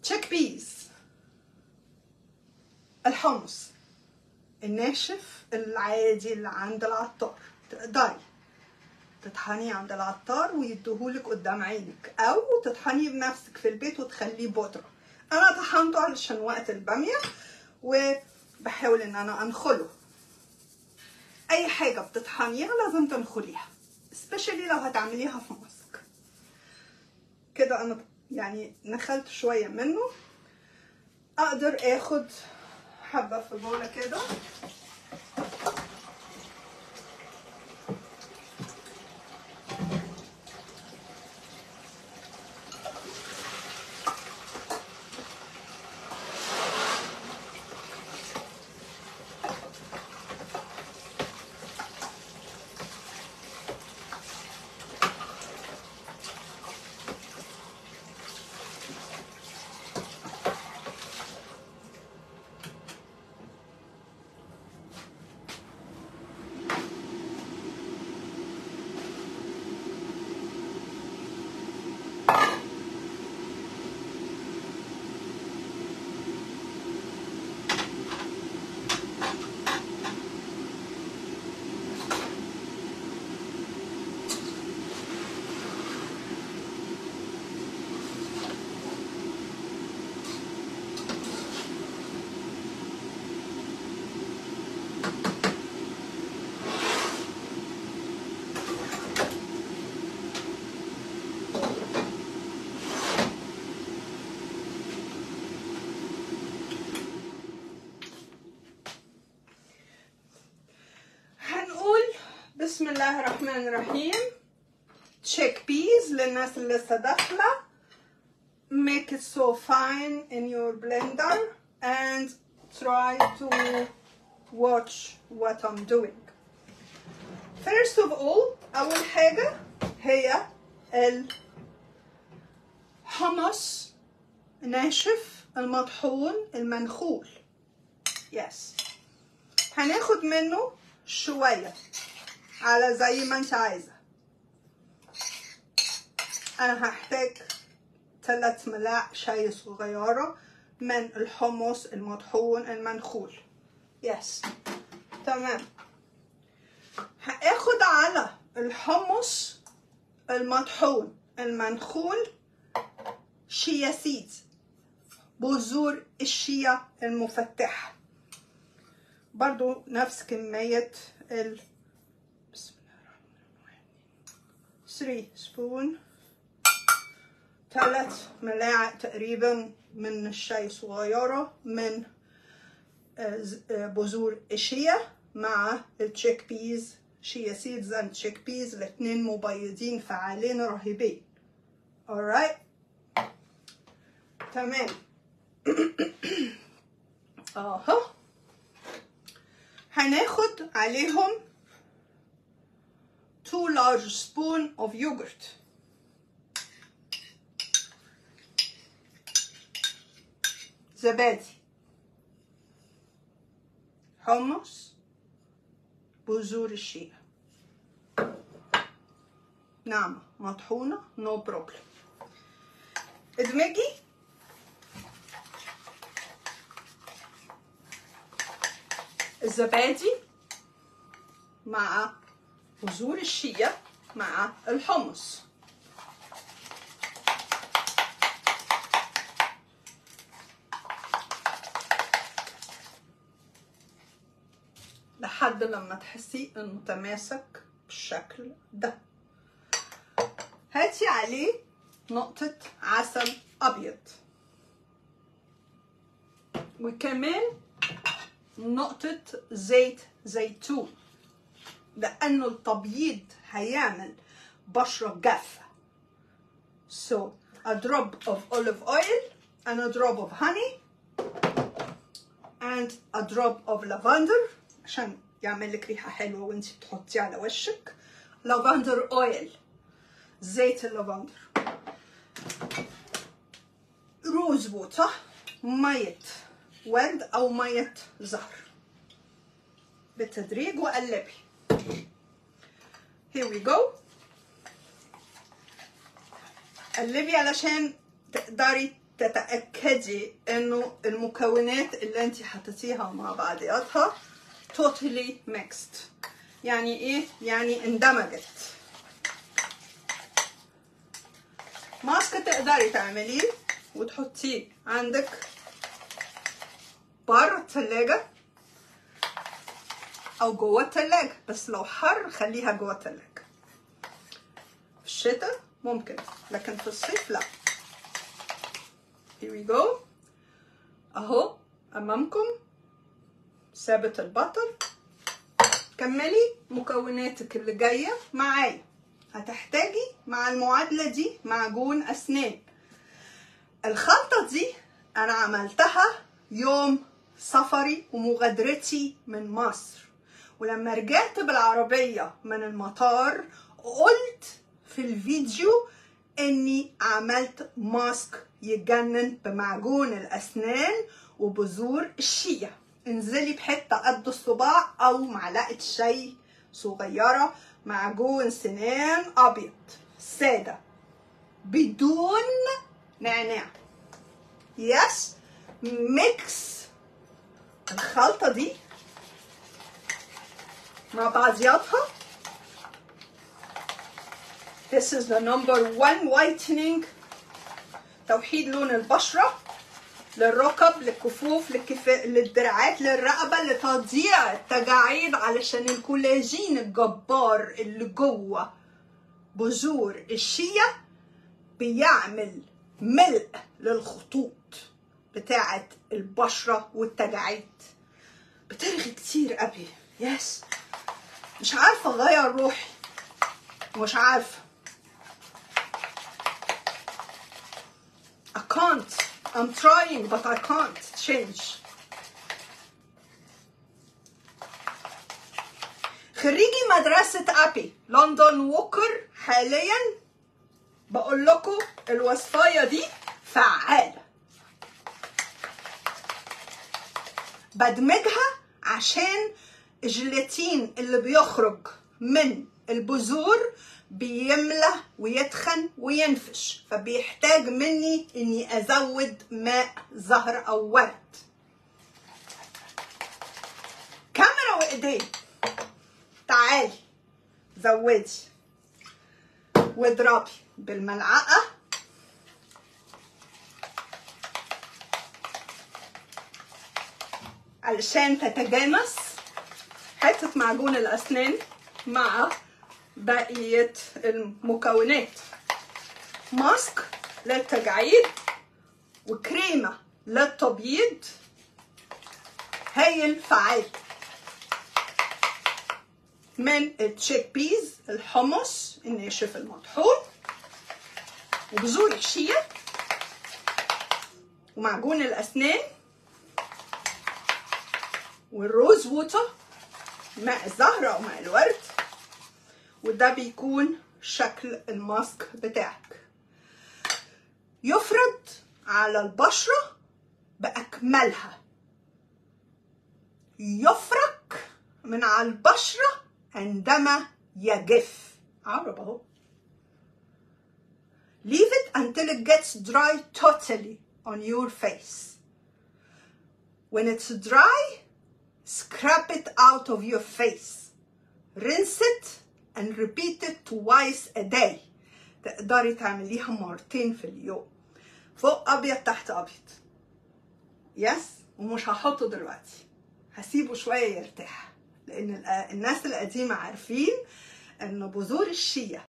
تشيك بيز الحمص الناشف العادي اللي عند العطار تقدري تطحنيه عند العطار ويديهولك قدام عينك او تطحنيه بنفسك في البيت وتخليه بودره انا طحنته علشان وقت الباميه وبحاول ان انا انخله اي حاجه بتطحنيها لازم تنخليها سبيشالي لو هتعمليها في ماسك كده انا يعني نخلت شويه منه اقدر اخد حبه في بوله كده هنقول بسم الله الرحمن الرحيم تشيك بيز للناس اللي لسه داخله make it so fine in your blender and try to watch what I'm doing first of all أول حاجة هي الحمص ناشف المطحون المنخول yes هناخد منه شوية على زي ما انت عايزة انا هحتاج ثلاث ملاعق شاي صغيرة من الحمص المطحون المنخول يس تمام هاخد على الحمص المطحون المنخول شيا سيد بذور الشيا المفتحه برضو نفس كمية ال بسم الله الرحمن الرحيم 3 سبون ثلاث ملاعق تقريبا من الشاي صغيرة من آه، ز- آه، بذور الشيا مع التشيك بيز شيا سيدز اند تشيك بيز الاتنين مبيضين فعالين رهيبين alright تمام اها هناخد عليهم 2 large spoon of yogurt زبادي حمص بذور الشيا ناعمة مطحونة نو no بروبلم ادمجي الزبادي مع بذور الشيا مع الحمص لحد لما تحسي انه تماسك بالشكل ده هاتي عليه نقطة عسل أبيض وكمان نقطة زيت زيتون لأنه التبييض هيعمل بشرة جافة so a drop of olive oil and a drop of honey and a drop of lavender عشان يعمل لك ريحة حلوة وانت بتحطيه على وشك لافندر اويل زيت اللافندر روز ووتر مية ورد أو مية زهر بالتدريج وقلبي here we go قلبي علشان تقدري تتأكدي انه المكونات اللي انت حطيتيها مع بعضياتها totally mixed يعني ايه يعني اندمجت ماسك تقدري تعمليه وتحطيه عندك بره التلاجة او جوه التلاجة بس لو حر خليها جوه التلاجة في الشتاء ممكن لكن في الصيف لا here we go اهو امامكم ثابت البطل كملي مكوناتك اللي جايه معايا هتحتاجي مع المعادله دي معجون اسنان الخلطه دي انا عملتها يوم سفري ومغادرتي من مصر ولما رجعت بالعربيه من المطار قلت في الفيديو اني عملت ماسك يجنن بمعجون الاسنان وبذور الشيا انزلي بحته قد الصباع او معلقه شاي صغيره معجون سنان ابيض ساده بدون نعناع يس ميكس الخلطه دي مع بعضياتها This is the number one whitening توحيد لون البشرة للركب للكفوف للكف... للدراعات للرقبة لتضييع التجاعيد علشان الكولاجين الجبار اللي جوه بذور الشيا بيعمل ملء للخطوط بتاعة البشرة والتجاعيد بترغي كتير قوي يس مش عارفة اغير روحي مش عارفة I can't. I'm trying, but I can't change. خريجي مدرسة أبي لندن ووكر حاليا بقول لكم الوصفاية دي فعالة بدمجها عشان الجيلاتين اللي بيخرج من البذور بيملى ويتخن وينفش فبيحتاج مني اني ازود ماء زهر او ورد كاميرا وايدين تعالي زودي واضربي بالملعقه علشان تتجانس حته معجون الاسنان مع بقية المكونات ماسك للتجاعيد وكريمة للتبييض هايل فعال من التشيك بيز الحمص الناشف المطحون وبذور الشيا ومعجون الأسنان والروز ووتر ماء الزهرة أو ماء الورد وده بيكون شكل الماسك بتاعك يفرد على البشرة بأكملها يفرك من على البشرة عندما يجف عرب اهو Leave it until it gets dry totally on your face. When it's dry, scrap it out of your face. Rinse it and repeat it twice a day تقدري تعمليها مرتين في اليوم فوق ابيض تحت ابيض يس ومش هحطه دلوقتي هسيبه شويه يرتاح لان الناس القديمه عارفين ان بذور الشيا